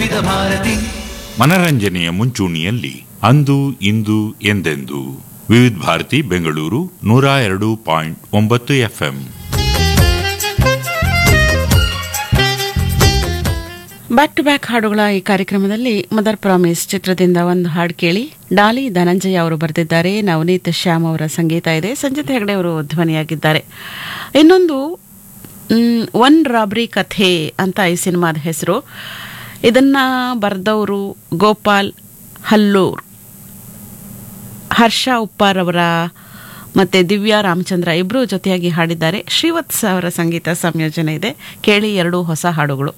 ವಿವಿಧ ಭಾರತಿ ಮನರಂಜನೆಯ ಮುಂಚೂಣಿಯಲ್ಲಿ ಅಂದು ಇಂದು ಎಂದೆಂದು ವಿವಿಧ ಭಾರತಿ ಬೆಂಗಳೂರು ನೂರ ಎರಡು ಪಾಯಿಂಟ್ ಒಂಬತ್ತು ಎಫ್ಎಂ ಬ್ಯಾಕ್ ಟು ಬ್ಯಾಕ್ ಹಾಡುಗಳ ಈ ಕಾರ್ಯಕ್ರಮದಲ್ಲಿ ಮದರ್ ಪ್ರಾಮಿಸ್ ಚಿತ್ರದಿಂದ ಒಂದು ಹಾಡು ಕೇಳಿ ಡಾಲಿ ಧನಂಜಯ ಅವರು ಬರೆದಿದ್ದಾರೆ ನವನೀತ್ ಶ್ಯಾಮ್ ಅವರ ಸಂಗೀತ ಇದೆ ಸಂಜಿತ್ ಹೆಗಡೆ ಅವರು ಧ್ವನಿಯಾಗಿದ್ದಾರೆ ಇನ್ನೊಂದು ಮ್, ಒನ್ ರಾಬ್ರಿ ಕಥೆ ಅಂತ ಈ ಸಿನಿಮಾದ ಹೆಸರು ಇದನ್ನ ಬರೆದವರು ಗೋಪಾಲ್ ಹಲ್ಲೂರ್ ಹರ್ಷ ಉಪ್ಪಾರ್ ಅವರ ಮತ್ತೆ ದಿವ್ಯಾ ರಾಮಚಂದ್ರ ಇಬ್ಬರು ಜೊತೆಯಾಗಿ ಹಾಡಿದ್ದಾರೆ ಶ್ರೀವತ್ಸ ಅವರ ಸಂಗೀತ ಸಂಯೋಜನೆ ಇದೆ ಕೇಳಿ ಎರಡು ಹೊಸ ಹಾಡುಗಳು